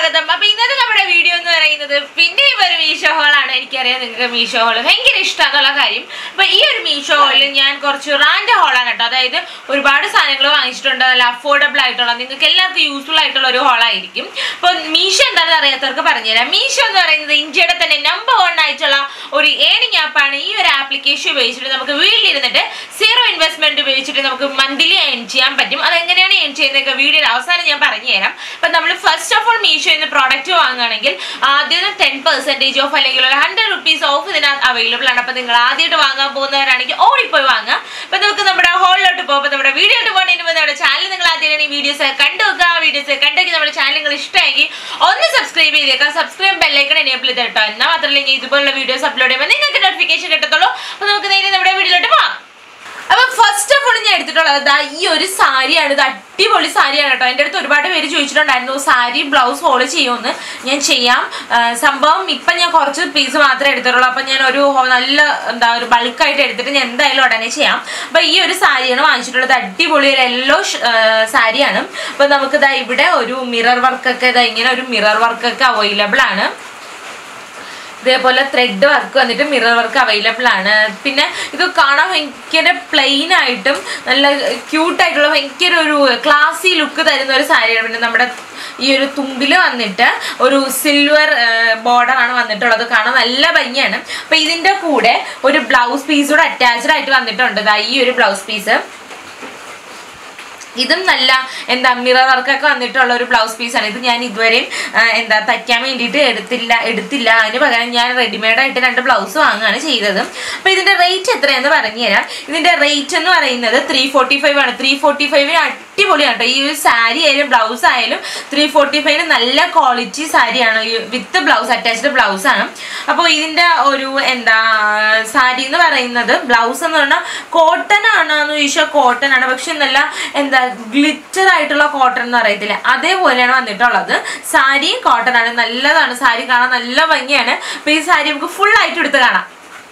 സ്വാഗതം അപ്പൊ ഇന്നത്തെ നമ്മുടെ വീഡിയോ എന്ന് പറയുന്നത് പിന്നെയും ഒരു മീഷോ ഹോളാണ് എനിക്കറിയാം നിങ്ങൾക്ക് മീഷോ ഹോൾ ഭയങ്കര ഇഷ്ടമാണെന്നുള്ള കാര്യം അപ്പൊ ഈ ഒരു മീഷോ ഹോളിൽ ഞാൻ കുറച്ച് റാൻഡ് ഹോളാണ് കേട്ടോ അതായത് ഒരുപാട് സാധനങ്ങൾ വാങ്ങിച്ചിട്ടുണ്ട് നല്ല അഫോർഡബിൾ ആയിട്ടുള്ള നിങ്ങൾക്ക് എല്ലാവർക്കും യൂസ്ഫുൾ ആയിട്ടുള്ള ഒരു ഹോളായിരിക്കും അപ്പൊ മീഷോ എന്താണെന്ന് അറിയാത്തവർക്ക് പറഞ്ഞുതരാം മീഷോ എന്ന് പറയുന്നത് ഇന്ത്യയുടെ തന്നെ നമ്പർ വൺ ആയിട്ടുള്ള ഒരു ഏണിംഗ് ആപ്പാണ് ഈ ഒരു ആപ്ലിക്കേഷൻ ഉപയോഗിച്ചിട്ട് നമുക്ക് വീട്ടിലിരുന്നിട്ട് സീറോ ഇൻവെസ്റ്റ്മെന്റ് ഉപയോഗിച്ചിട്ട് നമുക്ക് മന്ത്ലി ഏൺ ചെയ്യാൻ പറ്റും അതെങ്ങനെയാണ് ഏൺ ചെയ്യുന്നതൊക്കെ വീഡിയോയുടെ അവസാനം ഞാൻ പറഞ്ഞു തരാം അപ്പൊ നമ്മൾ ഫസ്റ്റ് ഓഫ് ഓൾ മീഷോയിൽ നിന്ന് പ്രോഡക്റ്റ് വാങ്ങുകയാണെങ്കിൽ ആദ്യം ടെൻ പെർസെന്റേജ് ഓഫ് അല്ലെങ്കിൽ ഒരു ഹൺഡ്രഡ് റുപ്പീസ് ഓഫ് ഇതിനകത്ത് അവൈലബിൾ ആണ് അപ്പൊ നിങ്ങൾ ആദ്യമായിട്ട് വാങ്ങാൻ പോകുന്നവരാണെങ്കിൽ ഓടിപ്പോയി വാങ്ങാം അപ്പൊ നമുക്ക് നമ്മുടെ ഹോളിലോട്ട് പോകുമ്പോൾ നമ്മുടെ വീഡിയോട്ട് പോകുന്നതിന് മുമ്പ് നമ്മുടെ ചാനൽ നിങ്ങൾ ആദ്യമായിട്ട് ഈ വീഡിയോസ് കണ്ടു വെക്കുക ആ വീഡിയോസ് കണ്ടെങ്കിൽ നമ്മുടെ ചാനൽ നിങ്ങൾ ഇഷ്ടമെങ്കിൽ ഒന്ന് സബ്സ്ക്രൈബ് ചെയ്തേക്കാം സബ്സ്ക്രൈബ് ബെല്ലൈക്കൺ എനേബിൾ ചെയ്ത് കേട്ടോ എന്നാൽ മാത്രമല്ല ഇനി ഇതുപോലുള്ള വീഡിയോസ് അപ്ലോഡ് ചെയ്യുമ്പോൾ നിങ്ങൾക്ക് നോട്ടിഫിക്കേഷൻ കിട്ടത്തുള്ളൂ അപ്പൊ നമുക്ക് നേരെ നമ്മുടെ വീഡിയോയിലോട്ട് പോകാം അപ്പൊ ഫസ്റ്റ് ഓഫ് ഓൾ ഞാൻ എടുത്തിട്ടുള്ളത് ദാ ഈ ഒരു സാരിയാണ് ഇത് അടിപൊളി സാരിയാണ് കേട്ടോ എൻ്റെ അടുത്ത് ഒരുപാട് പേര് ചോദിച്ചിട്ടുണ്ടായിരുന്നു സാരി ബ്ലൗസ് ഫോളോ ചെയ്യുമെന്ന് ഞാൻ ചെയ്യാം ആ, സംഭവം ഇപ്പം ഞാൻ കുറച്ച് പീസ് മാത്രമേ എടുത്തിട്ടുള്ളൂ അപ്പം ഞാൻ ഒരു ഹോ- നല്ല എന്താ ഒരു ബൾക്കായിട്ട് എടുത്തിട്ട് ഞാൻ എന്തായാലും ഉടനെ ചെയ്യാം അപ്പം ഈ ഒരു സാരിയാണ് വാങ്ങിച്ചിട്ടുള്ളത് അടിപൊളി ഒരു യെല്ലോ സാരിയാണ് അപ്പം നമുക്ക് ഇതാ ഇവിടെ ഒരു മിറർ വർക്കൊക്കെ ഇതാ ഇങ്ങനെ ഒരു മിറർ വർക്കൊക്കെ അവൈലബിൾ ആണ് ഇതേപോലെ ത്രെഡ് വർക്ക് വന്നിട്ട് മിറർ വർക്ക് അവൈലബിൾ ആണ് പിന്നെ ഇത് കാണാൻ ഭയങ്കര പ്ലെയിൻ ആയിട്ടും നല്ല ക്യൂട്ടായിട്ടുള്ള ഭയങ്കര ഒരു ക്ലാസി ലുക്ക് തരുന്ന ഒരു സാരിയാണ് പിന്നെ നമ്മുടെ ഈ ഒരു തുമ്പിൽ വന്നിട്ട് ഒരു സിൽവർ ബോർഡർ ആണ് വന്നിട്ടുള്ളത് കാണാൻ നല്ല ഭംഗിയാണ് അപ്പൊ ഇതിന്റെ കൂടെ ഒരു ബ്ലൗസ് പീസ് കൂടെ അറ്റാച്ച്ഡ് ആയിട്ട് വന്നിട്ടുണ്ട് ദാ ഈ ഒരു ബ്ലൗസ് പീസ് ഇതും നല്ല എന്താ മിറർ വർക്കൊക്കെ വന്നിട്ടുള്ള ഒരു ബ്ലൗസ് പീസാണ് ഇത് ഞാൻ ഇതുവരെയും ആ, എന്താ തയ്ക്കാൻ വേണ്ടിയിട്ട് എടുത്തില്ല എടുത്തില്ല അതിന് പകരം ഞാൻ റെഡിമെയ്ഡ് ആയിട്ട് രണ്ട് ബ്ലൗസ് വാങ്ങുകയാണ് ചെയ്തത് അപ്പോൾ ഇതിന്റെ റേറ്റ് എത്രയാണെന്ന് പറഞ്ഞുതരാം ഇതിന്റെ റേറ്റ് എന്ന് പറയുന്നത് ത്രീ ഫോർട്ടി ഫൈവ് ആണ് ത്രീ ഫോർട്ടി ഫൈവിന് അടിപൊളിയാണ് കേട്ടോ ഈ ഒരു സാരി ആയാലും ബ്ലൗസ് ആയാലും ത്രീ ഫോർട്ടി ഫൈവിന് നല്ല ക്വാളിറ്റി സാരിയാണ് വിത്ത് ബ്ലൗസ് അറ്റാച്ച്ഡ് ബ്ലൗസ് ആണ് അപ്പോൾ ഇതിന്റെ ഒരു എന്താ സാരി എന്ന് പറയുന്നത് ബ്ലൗസ് എന്ന് പറഞ്ഞാൽ കോട്ടൺ ആണോ എന്ന് ചോദിച്ചാൽ കോട്ടൺ ആണ് പക്ഷെ നല്ല എന്താ ഗ്ലിറ്റർ ആയിട്ടുള്ള കോട്ടൺ എന്ന് പറയത്തില്ല അതേപോലെയാണ് വന്നിട്ടുള്ളത് സാരിയും കോട്ടൺ ആണ് നല്ലതാണ് സാരി കാണാൻ നല്ല ഭംഗിയാണ് അപ്പൊ ഈ സാരി നമുക്ക് ഫുൾ ആയിട്ട് എടുത്ത് കാണാം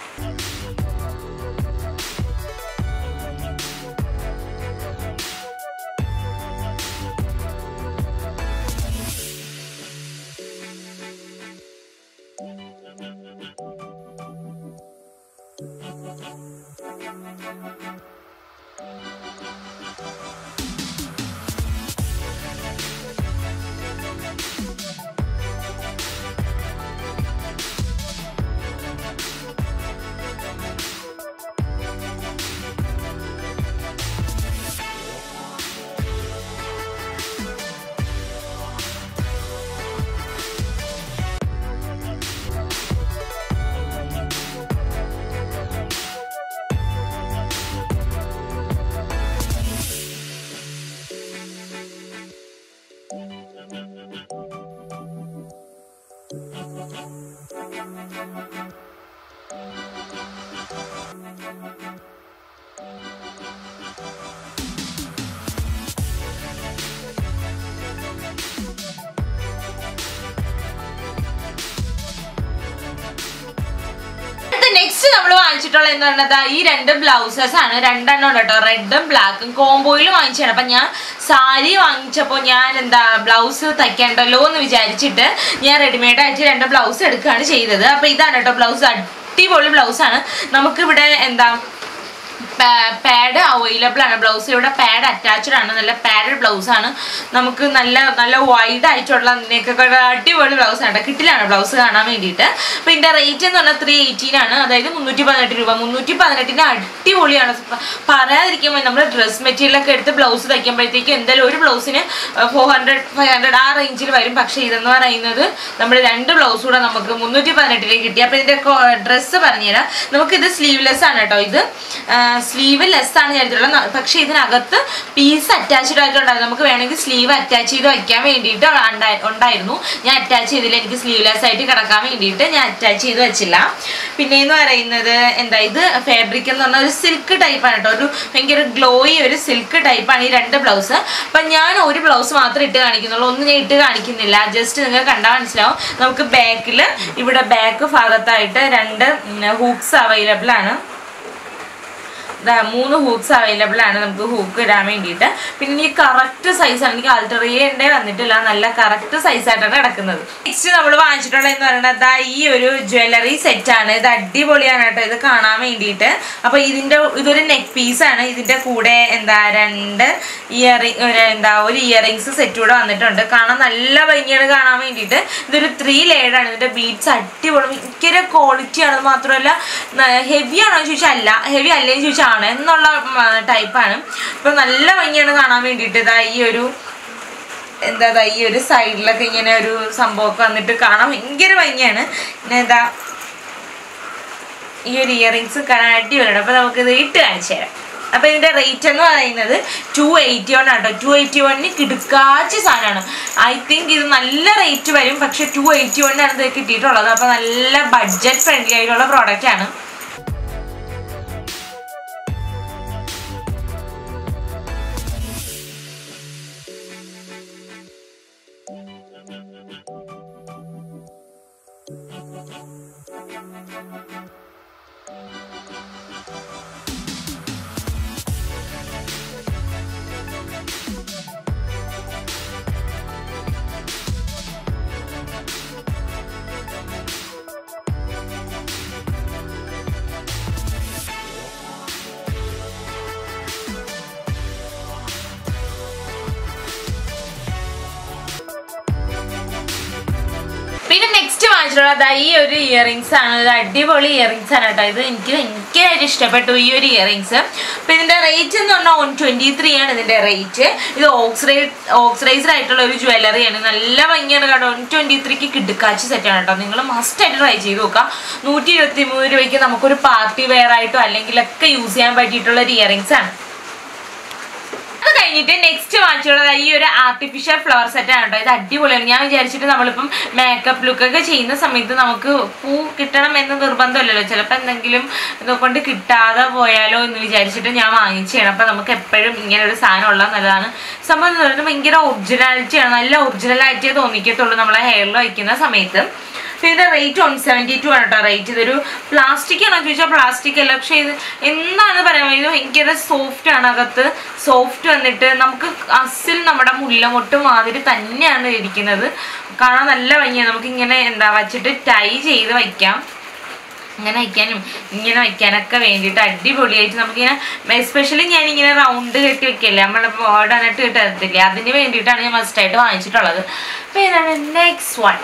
നെക്സ്റ്റ് നമ്മൾ വാങ്ങിച്ചിട്ടുള്ള എന്ന് പറഞ്ഞത് ഈ രണ്ട് ബ്ലൗസസ് ആണ് രണ്ടെണ്ണം ഉണ്ട് കേട്ടോ റെഡും ബ്ലാക്കും കോംബോയിൽ വാങ്ങിച്ചാണ് അപ്പൊ ഞാൻ സാരി വാങ്ങിച്ചപ്പോൾ ഞാൻ എന്താ ബ്ലൗസ് തയ്ക്കണ്ടല്ലോ എന്ന് വിചാരിച്ചിട്ട് ഞാൻ റെഡിമെയ്ഡ് ആയിട്ട് രണ്ട് ബ്ലൗസ് എടുക്കുകയാണ് ചെയ്തത് അപ്പൊ ഇതാണ് കേട്ടോ ബ്ലൗസ് അടിപൊളി ബ്ലൗസാണ് നമുക്കിവിടെ എന്താ പാഡ് അവൈലബിൾ ആണ് ബ്ലൗസ് ഇവിടെ പാഡ് അറ്റാച്ച്ഡ് ആണ് നല്ല പാഡഡ് ബ്ലൗസ് ആണ് നമുക്ക് നല്ല നല്ല വൈഡ് ആയിട്ടുള്ള നെക്കൊക്കെ അടിപൊളി ബ്ലൗസ് ആണ് കിട്ടിലാണ് ബ്ലൗസ് കാണാൻ വേണ്ടിയിട്ട് അപ്പോൾ ഇതിൻ്റെ റേറ്റ് എന്ന് പറഞ്ഞാൽ ത്രീ എയ്റ്റീൻ ആണ് അതായത് മുന്നൂറ്റി പതിനെട്ട് രൂപ മുന്നൂറ്റി പതിനെട്ടിന് അടിപൊളിയാണ് പ- പറയാതിരിക്കുമ്പോൾ നമ്മൾ ഡ്രസ് മെറ്റീരിയലൊക്കെ എടുത്ത് ബ്ലൗസ് തയ്ക്കുമ്പോഴത്തേക്ക് എന്തായാലും ഒരു ബ്ലൗസിന് ഫോർ ഹൺഡ്രഡ് ഫൈവ് ഹൺഡ്രഡ് ആ റേഞ്ചിൽ വരും പക്ഷേ ഇതെന്ന് പറയുന്നത് നമ്മൾ രണ്ട് ബ്ലൗസ് കൂടെ നമുക്ക് മുന്നൂറ്റി പതിനെട്ടിന് കിട്ടി അപ്പോൾ ഇതിൻ്റെ ഡ്രസ്സ് പറഞ്ഞുതരാം നമുക്കിത് സ്ലീവ്ലെസ് ആണ് കേട്ടോ ഇത് സ്ലീവ് ലെസ് ആണ് ഞാൻ എടുത്തിട്ടുള്ളത് ന- പക്ഷേ ഇതിനകത്ത് പീസ് അറ്റാച്ച്ഡ് ആയിട്ടുണ്ടായിരുന്നു നമുക്ക് വേണമെങ്കിൽ സ്ലീവ് അറ്റാച്ച് ചെയ്ത് വയ്ക്കാൻ വേണ്ടിയിട്ട് ഉണ്ടായി- ഉണ്ടായിരുന്നു ഞാൻ അറ്റാച്ച് ചെയ്തില്ല എനിക്ക് സ്ലീവ്ലെസ് ആയിട്ട് കിടക്കാൻ വേണ്ടിയിട്ട് ഞാൻ അറ്റാച്ച് ചെയ്ത് വെച്ചില്ല പിന്നെ എന്ന് പറയുന്നത് എന്താ ഇത് ഫാബ്രിക് എന്ന് പറഞ്ഞാൽ ഒരു സിൽക്ക് ടൈപ്പാണ് കേട്ടോ ഒരു ഭയങ്കര ഗ്ലോയി ഒരു സിൽക്ക് ടൈപ്പാണ് ഈ രണ്ട് ബ്ലൗസ് അപ്പം ഞാൻ ഒരു ബ്ലൗസ് മാത്രമേ ഇട്ട് കാണിക്കുന്നുള്ളൂ ഒന്നും ഞാൻ ഇട്ട് കാണിക്കുന്നില്ല ജസ്റ്റ് നിങ്ങൾക്ക് കണ്ടാൽ മനസ്സിലാവും നമുക്ക് ബാക്കിൽ ഇവിടെ ബാക്ക് ഭാഗത്തായിട്ട് രണ്ട് ഹൂക്സ് അവൈലബിൾ ആണ് ദാ മൂന്ന് ഹൂക്സ് അവൈലബിൾ ആണ് നമുക്ക് ഹൂക്ക് ഇടാൻ വേണ്ടിയിട്ട് പിന്നെ ഈ കറക്റ്റ് സൈസാണ് എനിക്ക് ആൾട്ടർ ചെയ്യേണ്ടേ വന്നിട്ടില്ല നല്ല കറക്റ്റ് സൈസായിട്ടാണ് കിടക്കുന്നത് നെക്സ്റ്റ് നമ്മൾ വാങ്ങിച്ചിട്ടുള്ളതെന്ന് പറയുന്നത് ദാ ഈ ഒരു ജ്വല്ലറി സെറ്റാണ് ഇത് അടിപൊളിയാണ് കേട്ടോ ഇത് കാണാൻ വേണ്ടിയിട്ട് അപ്പോൾ ഇതിൻ്റെ ഇതൊരു നെക്ക് പീസാണ് ഇതിൻ്റെ കൂടെ എന്താ രണ്ട് ഇയറിങ് എന്താ ഒരു ഇയറിങ്സ് സെറ്റ് കൂടെ വന്നിട്ടുണ്ട് കാണാൻ നല്ല ഭംഗിയാണ് കാണാൻ വേണ്ടിയിട്ട് ഇതൊരു ത്രീ ലെയർഡാണ് ഇതിൻ്റെ ബീഡ്സ് അടിപൊളി ഭയങ്കര ക്വാളിറ്റിയാണ് അത് മാത്രമല്ല ഹെവി ആണോ എന്ന് ചോദിച്ചാൽ അല്ല ഹെവി അല്ലേന്ന് ചോദിച്ചാൽ ആണ് എന്നുള്ള ടൈപ്പാണ് ഇപ്പം നല്ല ഭംഗിയാണ് കാണാൻ വേണ്ടിയിട്ട് ഇതാ ഈ ഒരു എന്താ ദാ ഈ ഒരു സൈഡിലൊക്കെ ഇങ്ങനെ ഒരു സംഭവമൊക്കെ വന്നിട്ട് കാണാൻ ഭയങ്കര ഭംഗിയാണ് പിന്നെ എന്താ ഈ ഒരു ഇയറിങ്സ് കാണാൻ അടിപൊളിയാണ് അപ്പോൾ നമുക്കിത് ഇട്ട് കാണിച്ചു തരാം അപ്പോൾ ഇതിൻ്റെ റേറ്റ് എന്ന് പറയുന്നത് ടു എയ്റ്റി വൺ ആട്ടോ ടു എയ്റ്റി വണ്ണിന് കിടുക്കാച്ച സാധനമാണ് ഐ തിങ്ക് ഇത് നല്ല റേറ്റ് വരും പക്ഷേ ടു എയ്റ്റി വണ്ണിനാണ് ഇത് കിട്ടിയിട്ടുള്ളത് അപ്പോൾ നല്ല ബഡ്ജറ്റ് ഫ്രണ്ട്ലി ആയിട്ടുള്ള പ്രോഡക്റ്റ് ആണ് പിന്നെ നെക്സ്റ്റ് വാങ്ങിച്ചിട്ടുള്ളത് ഈ ഒരു ഇയറിങ്സ് ആണ് ഇത് അടിപൊളി ഇയറിങ്സ് ആണ് കേട്ടോ ഇത് എനിക്ക് ഭയങ്കരമായിട്ട് ഇഷ്ടപ്പെട്ടു ഈ ഒരു ഇയറിങ്സ് അപ്പം ഇതിൻ്റെ റേറ്റ് എന്ന് പറഞ്ഞാൽ വൺ ട്വൻറ്റി ത്രീ ആണ് ഇതിൻ്റെ റേറ്റ് ഇത് ഓക്സ്റൈഡ് ഓക്സ്റൈസ്ഡ് ആയിട്ടുള്ള ഒരു ജ്വല്ലറിയാണ് നല്ല ഭംഗിയാണ് കേട്ടോ വൺ ട്വൻറ്റി ത്രീക്ക് കിടുക്കാച്ച് സെറ്റാണ് കേട്ടോ നിങ്ങൾ മസ്റ്റായിട്ട് ട്രൈ ചെയ്ത് നോക്കുക നൂറ്റി ഇരുപത്തി മൂന്ന് രൂപയ്ക്ക് നമുക്കൊരു പാർട്ടി വെയർ ആയിട്ടോ അല്ലെങ്കിലൊക്കെ യൂസ് ചെയ്യാൻ പറ്റിയിട്ടുള്ള ഒരു ഇയറിങ്സ് ആണ് അത് കഴിഞ്ഞിട്ട് നെക്സ്റ്റ് വാങ്ങിച്ചുള്ളത് ഈ ഒരു ആർട്ടിഫിഷ്യൽ ഫ്ലവർ സെറ്റ് ആണ് കേട്ടോ ഇത് അടിപൊളിയാണ് ഞാൻ വിചാരിച്ചിട്ട് നമ്മളിപ്പം മേക്കപ്പ് ലുക്കൊക്കെ ചെയ്യുന്ന സമയത്ത് നമുക്ക് പൂ കിട്ടണം എന്ന് നിർബന്ധമില്ലല്ലോ ചിലപ്പോൾ എന്തെങ്കിലും ഇതൊക്കെ കിട്ടാതെ പോയാലോ എന്ന് വിചാരിച്ചിട്ട് ഞാൻ വാങ്ങിച്ചാണ് അപ്പം നമുക്ക് എപ്പോഴും ഇങ്ങനെ ഒരു സാധനം ഉള്ളത് നല്ലതാണ് സംഭവം എന്ന് പറയുന്നത് ഭയങ്കര ഒറിജിനാലിറ്റിയാണ് നല്ല ഒറിജിനലായിട്ടേ തോന്നിക്കത്തുള്ളൂ നമ്മളെ ഹെയറിൽ വയ്ക്കുന്ന സമയത്ത് പിന്നെ ഇതിന്റെ റേറ്റ് വൺ സെവൻറ്റി ടു ആണ് കേട്ടോ റേറ്റ് ഇതൊരു പ്ലാസ്റ്റിക് ആണോ ചോദിച്ചാൽ പ്ലാസ്റ്റിക് അല്ല പക്ഷേ ഇത് എന്താണ് പറയാൻ ഇത് ഭയങ്കര സോഫ്റ്റ് ആണ് അകത്ത് സോഫ്റ്റ് വന്നിട്ട് നമുക്ക് അസിൽ നമ്മുടെ മുല്ലമൊട്ട് മാതിരി തന്നെയാണ് ഇരിക്കുന്നത് കാണാൻ നല്ല ഭംഗിയാണ് നമുക്ക് ഇങ്ങനെ എന്താ വച്ചിട്ട് ടൈ ചെയ്ത് വയ്ക്കാം ഇങ്ങനെ വയ്ക്കാനും ഇങ്ങനെ വയ്ക്കാനൊക്കെ വേണ്ടിയിട്ട് അടിപൊളിയായിട്ട് നമുക്കിങ്ങനെ എസ്പെഷ്യലി ഞാൻ ഇങ്ങനെ റൗണ്ട് കെട്ടി വെക്കില്ലേ നമ്മൾ ബോർഡാനായിട്ട് കെട്ടി തരത്തില്ലേ അതിന് വേണ്ടിയിട്ടാണ് ഞാൻ മസ്റ്റായിട്ട് വാങ്ങിച്ചിട്ടുള്ളത് അപ്പോൾ ഇതാണ് നെക്സ്റ്റ് വൺ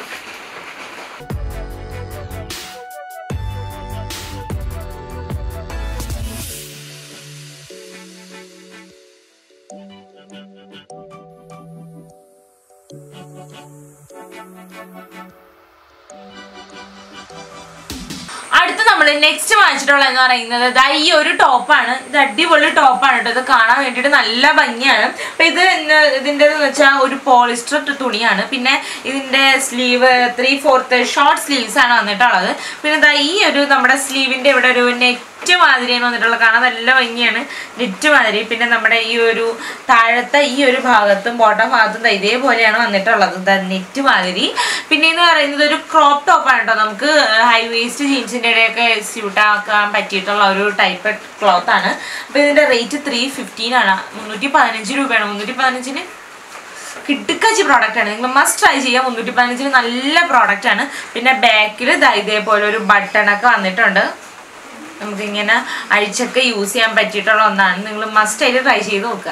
അടുത്ത നമ്മൾ നെക്സ്റ്റ് വാങ്ങിച്ചിട്ടുള്ള എന്ന് പറയുന്നത് ദാ ഈ ഒരു ടോപ്പാണ് ഇത് അടിപൊളി ടോപ്പാണ് കേട്ടോ ഇത് കാണാൻ വേണ്ടിയിട്ട് നല്ല ഭംഗിയാണ് അപ്പൊ ഇത് ഇതിൻ്റെ വെച്ചാൽ ഒരു പോളിസ്റ്റർ തുണിയാണ് പിന്നെ ഇതിന്റെ sleeve three fourth short sleeves ആണ് വന്നിട്ടുള്ളത് പിന്നെ ദാ ഈ ഒരു നമ്മുടെ സ്ലീവിന്റെ ഇവിടെ ഒരു നെറ്റ് നെറ്റ് മാതിരിയാണ് വന്നിട്ടുള്ളത് കാണാൻ നല്ല ഭംഗിയാണ് നെറ്റ് മാതിരി പിന്നെ നമ്മുടെ ഈ ഒരു താഴത്തെ ഈ ഒരു ഭാഗത്തും ബോട്ടം ഭാഗത്തും ദാ ഇതേപോലെയാണ് വന്നിട്ടുള്ളത് ദാ നെറ്റ് മാതിരി പിന്നെ എന്ന് പറയുന്നത് ഒരു ക്രോപ്പ് ടോപ്പാണ് കേട്ടോ നമുക്ക് ഹൈ വേസ്റ്റ് ജീൻസിൻ്റെ ഇടയൊക്കെ സ്യൂട്ട് ആക്കാൻ പറ്റിയിട്ടുള്ള ഒരു ടൈപ്പ് ക്ലോത്ത് ആണ് അപ്പോൾ ഇതിൻ്റെ റേറ്റ് ത്രീ ഫിഫ്റ്റീൻ ആണ് മുന്നൂറ്റി പതിനഞ്ച് രൂപയാണ് മുന്നൂറ്റി പതിനഞ്ചിന് കിടുക്കച്ചി പ്രോഡക്റ്റ് ആണ് നിങ്ങൾ മസ്റ്റ് ട്രൈ ചെയ്യാം മുന്നൂറ്റി പതിനഞ്ചിന് നല്ല പ്രോഡക്റ്റ് ആണ് പിന്നെ ബാക്കിൽ ഇതേപോലെ ഒരു ബട്ടണൊക്കെ വന്നിട്ടുണ്ട് നമുക്കിങ്ങനെ അഴിച്ചൊക്കെ യൂസ് ചെയ്യാൻ പറ്റിയിട്ടുള്ള ഒന്നാണ് നിങ്ങൾ മസ്റ്റ് ആയിട്ട് ട്രൈ ചെയ്ത് നോക്കുക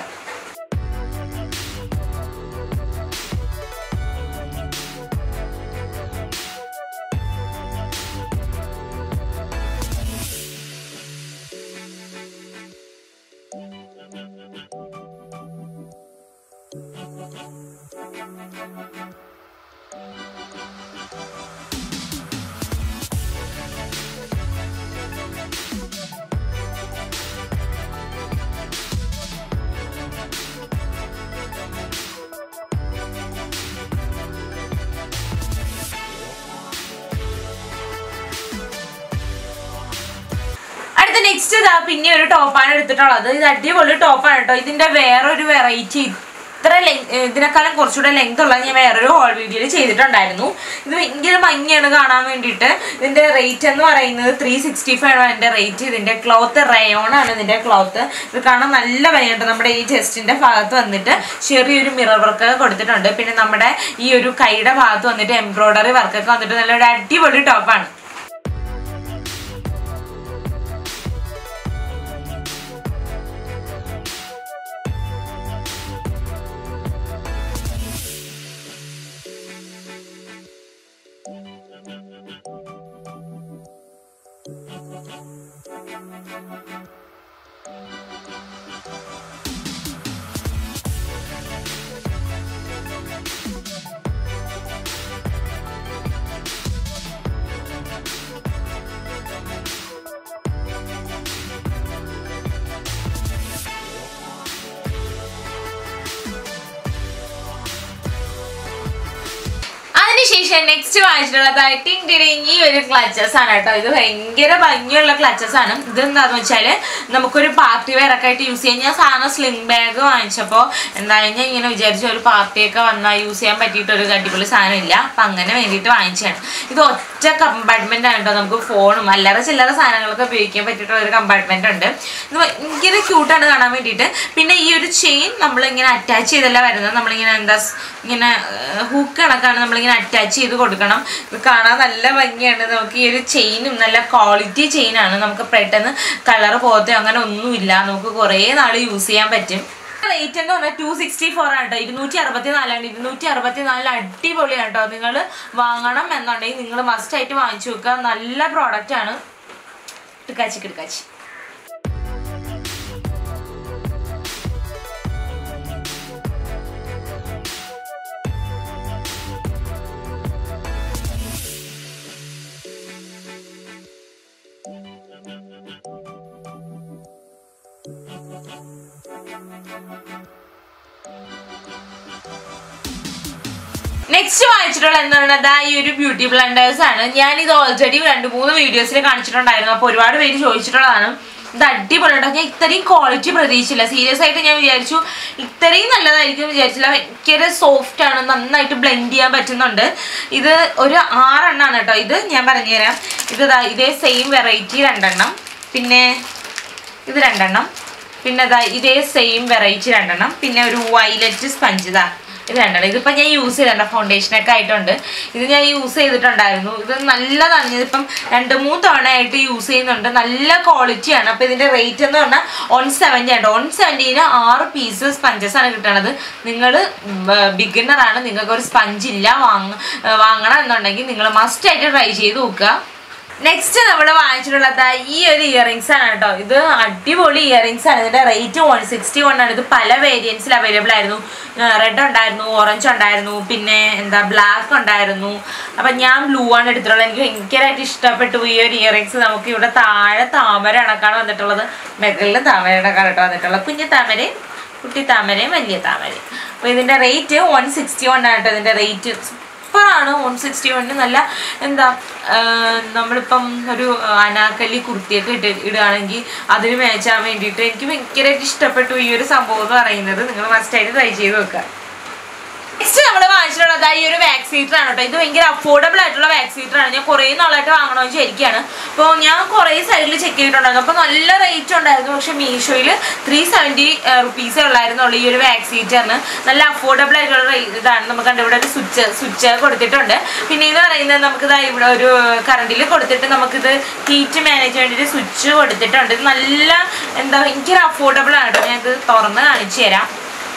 അടുത്ത നെക്സ്റ്റ് ഇതാ പിന്നെ ഒരു ടോപ്പാണ് എടുത്തിട്ടുള്ളത് ഇത് അടിപൊളി ടോപ്പാണ് കേട്ടോ ഇതിന്റെ വേറൊരു വെറൈറ്റി ഇത്ര ലെങ് ഇതിനേക്കാളും കുറച്ചുകൂടെ ലെങ്ത് ഉള്ള ഞാൻ വേറൊരു ഹോൾ വീഡിയോയിൽ ചെയ്തിട്ടുണ്ടായിരുന്നു ഇത് ഭയങ്കര ഭംഗിയാണ് കാണാൻ വേണ്ടിയിട്ട് ഇതിന്റെ റേറ്റ് എന്ന് പറയുന്നത് ത്രീ സിക്സ്റ്റി ഫൈവ് ആണ് ഇതിന്റെ റേറ്റ് ഇതിന്റെ ക്ലോത്ത് റയോൺ ആണ് ഇതിന്റെ ക്ലോത്ത് ഇത് കാണാൻ നല്ല ഭംഗിയുണ്ട് നമ്മുടെ ഈ ചെസ്റ്റിന്റെ ഭാഗത്ത് വന്നിട്ട് ചെറിയൊരു മിറർ വർക്ക് കൊടുത്തിട്ടുണ്ട് പിന്നെ നമ്മുടെ ഈ ഒരു കൈയുടെ ഭാഗത്ത് വന്നിട്ട് എംബ്രോയിഡറി വർക്കൊക്കെ വന്നിട്ട് നല്ലൊരു അടിപൊളി ടോപ്പാണ് അതിനുശേഷം നെക്സ്റ്റ് വാങ്ങിച്ചിട്ടുള്ളത് ടിങ് ടിടിങ് ഈ ഒരു ക്ലച്ചസ് ആണ് കേട്ടോ ഇത് ഭയങ്കര ഭംഗിയുള്ള ക്ലച്ചസ് ആണ് ഇത് എന്താന്ന് വെച്ചാല് നമുക്കൊരു പാർട്ടി വെയർ ഒക്കെ ആയിട്ട് യൂസ് ചെയ്യാൻ ഞാൻ സാധനം സ്ലിം ബാഗ് വാങ്ങിച്ചപ്പോൾ എന്തായാലും ഞാൻ ഇങ്ങനെ വിചാരിച്ച ഒരു പാർട്ടിയൊക്കെ വന്നാൽ യൂസ് ചെയ്യാൻ പറ്റിയിട്ട് ഒരു അടിപൊളി സാധനം ഇല്ല അപ്പം അങ്ങനെ വേണ്ടിയിട്ട് വാങ്ങിച്ചതാണ് ഇത് ഒറ്റ കമ്പാർട്ട്മെന്റ് ആണ് കേട്ടോ നമുക്ക് ഫോണും അല്ലറ ചില്ലറ സാധനങ്ങളൊക്കെ ഉപയോഗിക്കാൻ പറ്റിയിട്ടുള്ള ഒരു കമ്പാർട്ട്മെന്റ് ഉണ്ട് ഇത് ഭയങ്കര ക്യൂട്ടാണ് കാണാൻ വേണ്ടിയിട്ട് പിന്നെ ഈ ഒരു ചെയിൻ നമ്മളിങ്ങനെ അറ്റാച്ച് ചെയ്തല്ല വരുന്നത് നമ്മളിങ്ങനെ എന്താ സ് ഇങ്ങനെ ഹൂക്ക് കണക്കാണ് നമ്മളിങ്ങനെ അറ്റാച്ച് ചെയ്ത് കൊടുക്കണം ഇത് കാണാൻ നല്ല ഭംഗിയാണ് നമുക്ക് ഈ ഒരു ചെയിനും നല്ല ക്വാളിറ്റി ചെയിനാണ് നമുക്ക് പെട്ടെന്ന് കളർ പോകത്തെ അങ്ങനെ ഒന്നുമില്ല നമുക്ക് കുറേ നാൾ യൂസ് ചെയ്യാൻ പറ്റും റേറ്റ് എന്ന് പറഞ്ഞാൽ ടു സിക്സ്റ്റി ഫോർ ആണ് കേട്ടോ ഇരുന്നൂറ്റി അറുപത്തി നാലാണ് ഇരുന്നൂറ്റി അറുപത്തി നാലിൽ അടിപൊളിയാണ് കേട്ടോ നിങ്ങൾ വാങ്ങണം എന്നുണ്ടെങ്കിൽ നിങ്ങൾ മസ്റ്റ് ആയിട്ട് വാങ്ങിച്ചു വെക്കുക നല്ല പ്രോഡക്റ്റ് ആണ് എടുക്കാച്ചി എടുക്കാച്ചി നെക്സ്റ്റ് വാങ്ങിച്ചിട്ടുള്ള എന്ന് പറയുന്നത് ഈ ഒരു ബ്യൂട്ടി ബ്ലണ്ടേഴ്സ് ആണ് ഞാൻ ഇത് ഓൾറെഡി രണ്ട് മൂന്ന് വീഡിയോസിൽ കാണിച്ചിട്ടുണ്ടായിരുന്നു അപ്പോൾ ഒരുപാട് പേര് ചോദിച്ചിട്ടുള്ളതാണ് ഇത് അടിപൊളിയുണ്ടോ ഞാൻ ഇത്രയും ക്വാളിറ്റി പ്രതീക്ഷിച്ചില്ല സീരിയസ് ആയിട്ട് ഞാൻ വിചാരിച്ചു ഇത്രയും നല്ലതായിരിക്കും വിചാരിച്ചില്ല ഭയങ്കര സോഫ്റ്റ് ആണ് നന്നായിട്ട് ബ്ലെൻഡ് ചെയ്യാൻ പറ്റുന്നുണ്ട് ഇത് ഒരു ആറെണ്ണമാണ് കേട്ടോ ഇത് ഞാൻ പറഞ്ഞുതരാം ഇത് ദാ ഇതേ സെയിം വെറൈറ്റി രണ്ടെണ്ണം പിന്നെ ഇത് രണ്ടെണ്ണം പിന്നെ ദാ ഇതേ സെയിം വെറൈറ്റി രണ്ടെണ്ണം പിന്നെ ഒരു വയലറ്റ് സ്പഞ്ച് ഇതാ ഇത് രണ്ടെണ്ണം ഇതിപ്പോൾ ഞാൻ യൂസ് ചെയ്തിട്ടുണ്ട് ഫൗണ്ടേഷനൊക്കെ ആയിട്ടുണ്ട് ഇത് ഞാൻ യൂസ് ചെയ്തിട്ടുണ്ടായിരുന്നു ഇത് നല്ലതാണ് ഇതിപ്പം രണ്ട് മൂന്ന് തവണയായിട്ട് യൂസ് ചെയ്യുന്നുണ്ട് നല്ല ക്വാളിറ്റിയാണ് അപ്പോൾ ഇതിൻ്റെ റേറ്റ് എന്ന് പറഞ്ഞാൽ വൺ സെവൻറ്റി ആണ് വൺ സെവൻറ്റീന് ആറ് പീസ് സ്പഞ്ചസ് ആണ് കിട്ടണത് നിങ്ങൾ ബിഗിനറാണ് നിങ്ങൾക്ക് ഒരു സ്പഞ്ച് ഇല്ല വാങ്ങ വാങ്ങണം എന്നുണ്ടെങ്കിൽ നിങ്ങൾ മസ്റ്റ് ആയിട്ട് ട്രൈ ചെയ്ത് നോക്കുക നെക്സ്റ്റ് നമ്മൾ വാങ്ങിച്ചിട്ടുള്ളത് ഈ ഒരു ഇയറിങ്സ് ആണ് കേട്ടോ ഇത് അടിപൊളി ഇയറിങ്സ് ആണ് ഇതിന്റെ റേറ്റ് വൺ സിക്സ്റ്റി വൺ ആണ് ഇത് പല വേരിയൻസിൽ അവൈലബിൾ ആയിരുന്നു റെഡ് ഉണ്ടായിരുന്നു ഓറഞ്ച് ഉണ്ടായിരുന്നു പിന്നെ എന്താ ബ്ലാക്ക് ഉണ്ടായിരുന്നു അപ്പം ഞാൻ ബ്ലൂ ആണ് എടുത്തിട്ടുള്ളത് എനിക്ക് ഭയങ്കരമായിട്ട് ഇഷ്ടപ്പെട്ടു ഈ ഒരു ഇയറിങ്സ് നമുക്ക് ഇവിടെ താഴെ താമര അണക്കാണ് വന്നിട്ടുള്ളത് മെകളിൽ താമര അണക്കാണ് കേട്ടോ വന്നിട്ടുള്ളത് കുഞ്ഞു താമരയും കുട്ടി താമരയും വലിയ താമരയും അപ്പോൾ ഇതിന്റെ റേറ്റ് വൺ സിക്സ്റ്റി വൺ ആണ് കേട്ടോ ഇതിന്റെ റേറ്റ് സൂപ്പറാണ് വൺ സിക്സ്റ്റി വണ്ണിന് നല്ല എന്താ ആ, നമ്മളിപ്പം ഒരു അനാക്കലി കുർത്തിയൊക്കെ ഇട്ട് ഇടുകയാണെങ്കിൽ അതിന് മാച്ചാൻ വേണ്ടിയിട്ട് എനിക്ക് ഭയങ്കരമായിട്ട് ഇഷ്ടപ്പെട്ടു ഈ ഒരു സംഭവം എന്ന് പറയുന്നത് നിങ്ങൾ മസ്റ്റായിട്ട് ട്രൈ ചെയ്ത് നോക്കുക നെക്സ്റ്റ് നമ്മൾ വാങ്ങിച്ചിട്ടുള്ളത് ഈ ഒരു വാക്സ് ഹീറ്റർ ആണ് കേട്ടോ ഇത് ഭയങ്കര അഫോർഡബിൾ ആയിട്ടുള്ള വാക്സ് ഹീറ്റർ ആണ് ഞാൻ കുറേ നാളായിട്ട് വാങ്ങണമെന്ന് വിചാരിക്കുകയാണ് അപ്പോൾ ഞാൻ കുറേ സൈഡിൽ ചെക്ക് ചെയ്തിട്ടുണ്ടായിരുന്നു അപ്പോൾ നല്ല റേറ്റ് ഉണ്ടായിരുന്നു പക്ഷെ മീഷോയിൽ ത്രീ സെവൻറ്റി റുപ്പീസേ ഉള്ളായിരുന്നുള്ളൂ ഈ ഒരു വാക്സ് ഹീറ്ററിന് നല്ല അഫോർഡബിൾ ആയിട്ടുള്ള rate ഇതാണ് നമുക്ക് കണ്ട് ഇവിടെ ഒരു സ്വിച്ച് സ്വിച്ച് കൊടുത്തിട്ടുണ്ട് പിന്നെ ഇത് പറയുന്നത് നമുക്ക് ഇതാ ഇവിടെ ഒരു കറണ്ടിൽ കൊടുത്തിട്ട് നമുക്കിത് ഹീറ്റ് മാനേജ് വേണ്ടിയിട്ട് സ്വിച്ച് കൊടുത്തിട്ടുണ്ട് ഇത് നല്ല എന്താ ഭയങ്കര അഫോർഡബിൾ ആണ് കേട്ടോ ഞാൻ ഇത് തുറന്ന് കാണിച്ചു തരാം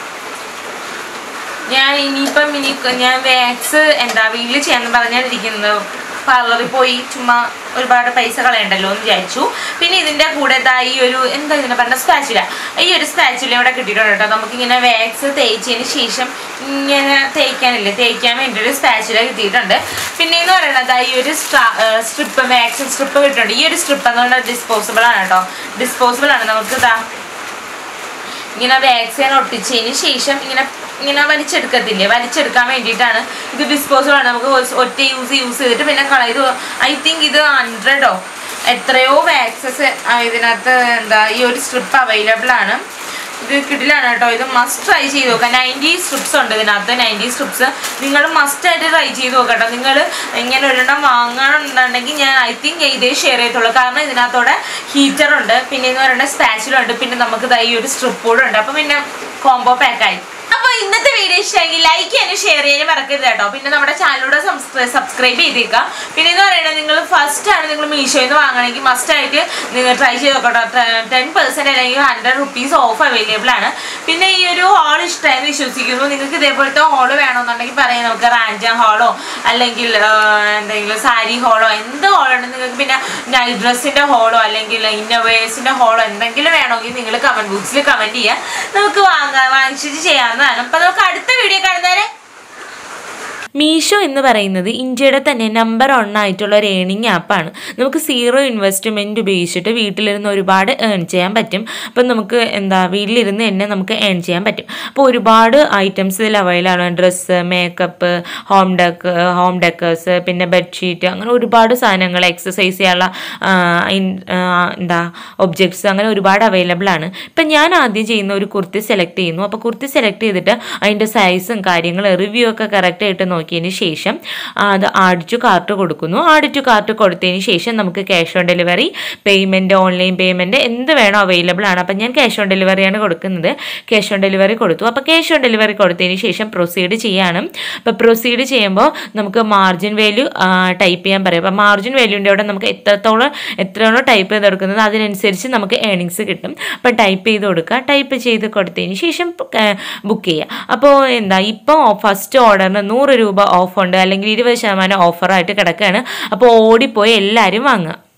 ഞാൻ ഇനിയിപ്പം ഇനി ഞാൻ വാക്സ് എന്താ വീട്ടിൽ ചെയ്യാന്ന് പറഞ്ഞാലിരിക്കുന്നത് പാർലറിൽ പോയി ചുമ്മാ ഒരുപാട് പൈസ കളയണ്ടല്ലോ എന്ന് വിചാരിച്ചു പിന്നെ ഇതിൻ്റെ കൂടെ ദാ ഈ ഒരു എന്താ ഇതിനെ പറഞ്ഞ സ്പാച്ചുല ഈ ഒരു സ്പാച്ചുല ഇവിടെ കിട്ടിയിട്ടുണ്ട് കേട്ടോ നമുക്കിങ്ങനെ വാക്സ് തേച്ചതിന് ശേഷം ഇങ്ങനെ തേക്കാനില്ലേ തേക്കാൻ വേണ്ടി ഒരു സ്പാച്ചുല കിട്ടിയിട്ടുണ്ട് പിന്നെ എന്ന് പറയുന്നത് ദാ ഈ ഒരു സ്ട്രിപ്പ് വാക്സ് സ്ട്രിപ്പ് കിട്ടിയിട്ടുണ്ട് ഈ ഒരു സ്ട്രിപ്പ് എന്ന് പറഞ്ഞാൽ ഡിസ്പോസിബിൾ ആണ് കേട്ടോ ഡിസ്പോസിബിൾ ആണ് നമുക്ക് ഇതാ ഇങ്ങനെ വാക്സിൻ ഒട്ടിച്ചതിന് ശേഷം ഇങ്ങനെ ഇങ്ങനെ വലിച്ചെടുക്കത്തില്ലേ വലിച്ചെടുക്കാൻ വേണ്ടിയിട്ടാണ് ഇത് ഡിസ്പോസബിൾ ആണ് നമുക്ക് ഒ- ഒറ്റ യൂസ് യൂസ് ചെയ്തിട്ട് പിന്നെ കളയത് ഐ തിങ്ക് ഇത് ഹൺഡ്രഡോ എത്രയോ വാക്സസ് ഇതിനകത്ത് എന്താ ഈ ഒരു സ്ട്രിപ്പ് അവൈലബിൾ ആണ് ഇത് കിട്ടിലാണ് കേട്ടോ ഇത് മസ്റ്റ് ട്രൈ ചെയ്ത് നോക്കാം നയൻറ്റി സ്ട്രിപ്സ് ഉണ്ട് ഇതിനകത്ത് നയൻറ്റി സ്ട്രിപ്സ് നിങ്ങൾ മസ്റ്റ് ആയിട്ട് ട്രൈ ചെയ്ത് നോക്കട്ടോ നിങ്ങൾ ഇങ്ങനെ ഒരെണ്ണം വാങ്ങണമെന്നുണ്ടെങ്കിൽ ഞാൻ ഐ തിങ്ക് ഇതേ ഷെയർ ചെയ്യത്തുള്ളൂ കാരണം ഇതിനകത്തോടെ ഹീറ്റർ ഉണ്ട് പിന്നെ എന്ന് പറയുന്നത് സ്പാച്ചിലുണ്ട് പിന്നെ നമുക്ക് ദാ ഈ ഒരു സ്ട്രിപ്പ് കൂടെ ഉണ്ട് അപ്പം പിന്നെ കോംബോ പാക്കായി അപ്പൊ ഇന്നത്തെ വീഡിയോ ഇഷ്ടമെങ്കിൽ ലൈക്ക് ചെയ്യാനും ഷെയർ ചെയ്യാനും മറക്കരുത് കേട്ടോ പിന്നെ നമ്മുടെ ചാനലിലൂടെ സബ്സ്ക്രൈബ് ചെയ്തേക്കാം പിന്നെ എന്ന് പറയുന്നത് നിങ്ങൾ ഫസ്റ്റ് ആണ് നിങ്ങൾ മീഷോയിൽ നിന്ന് വാങ്ങണമെങ്കിൽ മസ്റ്റ് ആയിട്ട് നിങ്ങൾ ട്രൈ ചെയ്ത് നോക്കട്ടോ ടെൻ പെർസെന്റ് അല്ലെങ്കിൽ ഹൺഡ്രഡ് റുപ്പീസ് ഓഫ് അവൈലബിൾ ആണ് പിന്നെ ഈ ഒരു ഹാൾ ഇഷ്ടമായെന്ന് വിശ്വസിക്കുന്നു നിങ്ങൾക്ക് ഇതേപോലത്തെ ഹാള് വേണമെന്നുണ്ടെങ്കിൽ പറയാം നമുക്ക് റാഞ്ച ഹാളോ അല്ലെങ്കിൽ ആ, എന്തെങ്കിലും സാരി ഹാളോ എന്ത് ഹാളുണ്ട് നിങ്ങൾക്ക് പിന്നെ നൈറ്റ് ഡ്രസ്സിന്റെ ഹാളോ അല്ലെങ്കിൽ ഇന്നോവേഴ്സിന്റെ ഹാളോ എന്തെങ്കിലും വേണമെങ്കിൽ നിങ്ങൾ കമന്റ് ബോക്സിൽ കമന്റ് ചെയ്യുക നമുക്ക് വാങ്ങാൻ വാങ്ങിച്ചിട്ട് ചെയ്യാവുന്നതാണ് അപ്പൊ നമുക്ക് അടുത്ത വീഡിയോ കാണുന്നവരെ മീഷോ എന്ന് പറയുന്നത് ഇന്ത്യയുടെ തന്നെ നമ്പർ വൺ ആയിട്ടുള്ള ഒരു ഏണിംഗ് ആപ്പാണ് നമുക്ക് സീറോ ഇൻവെസ്റ്റ്മെൻറ്റ് ഉപയോഗിച്ചിട്ട് വീട്ടിലിരുന്ന് ഒരുപാട് ഏൺ ചെയ്യാൻ പറ്റും അപ്പം നമുക്ക് എന്താ വീട്ടിലിരുന്ന് തന്നെ നമുക്ക് ഏൺ ചെയ്യാൻ പറ്റും അപ്പോൾ ഒരുപാട് ഐറ്റംസ് ഇതിൽ അവൈലബിൾ ആണ് dress makeup home deck home decors പിന്നെ ബെഡ്ഷീറ്റ് അങ്ങനെ ഒരുപാട് സാധനങ്ങൾ എക്സസൈസ് ചെയ്യാനുള്ള ആ, ഇൻ- ആ, എന്താ ഒബ്ജക്ട്സ് അങ്ങനെ ഒരുപാട് അവൈലബിൾ ആണ് ഇപ്പം ഞാൻ ആദ്യം ചെയ്യുന്ന ഒരു കുർത്തി സെലക്ട് ചെയ്യുന്നു അപ്പോൾ കുർത്തി സെലക്ട് ചെയ്തിട്ട് അതിൻ്റെ സൈസും കാര്യങ്ങളും റിവ്യൂ ഒക്കെ കറക്റ്റ് ആയിട്ട് നോക്കിയതിന് ശേഷം ആ, അത് ആഡ് ടു കാർട്ട് കൊടുക്കുന്നു ആഡ് ടു കാർട്ട് കൊടുത്തതിന് ശേഷം നമുക്ക് cash on delivery payment online payment എന്ത് വേണോ അവൈലബിൾ ആണ് അപ്പം ഞാൻ ക്യാഷ് ഓൺ ഡെലിവറിയാണ് കൊടുക്കുന്നത് ക്യാഷ് ഓൺ ഡെലിവറി കൊടുത്തു അപ്പോൾ ക്യാഷ് ഓൺ ഡെലിവറി കൊടുത്തതിന് ശേഷം പ്രൊസീഡ് ചെയ്യാണ് അപ്പോൾ പ്രൊസീഡ് ചെയ്യുമ്പോൾ നമുക്ക് മാർജിൻ വാല്യൂ ടൈപ്പ് ചെയ്യാൻ പറയും അപ്പോൾ മാർജിൻ വാല്യൂൻ്റെ അവിടെ നമുക്ക് എത്രത്തോളം എത്രയാണോ ടൈപ്പ് ചെയ്ത് കൊടുക്കുന്നത് അതിനനുസരിച്ച് നമുക്ക് ഏണിങ്സ് കിട്ടും അപ്പോൾ ടൈപ്പ് ചെയ്ത് കൊടുക്കുക ടൈപ്പ് ചെയ്ത് കൊടുത്തതിന് ശേഷം ബുക്ക് ചെയ്യുക അപ്പോൾ എന്താ ഇപ്പോൾ ഫസ്റ്റ് ഓർഡറിന് നൂറ് രൂപ ഓഫ് ഉണ്ട് അല്ലെങ്കിൽ ഇരുപത് ശതമാനം ഓഫറായിട്ട് കിടക്കുകയാണ് അപ്പോൾ ഓടിപ്പോയി എല്ലാവരും വാങ്ങുക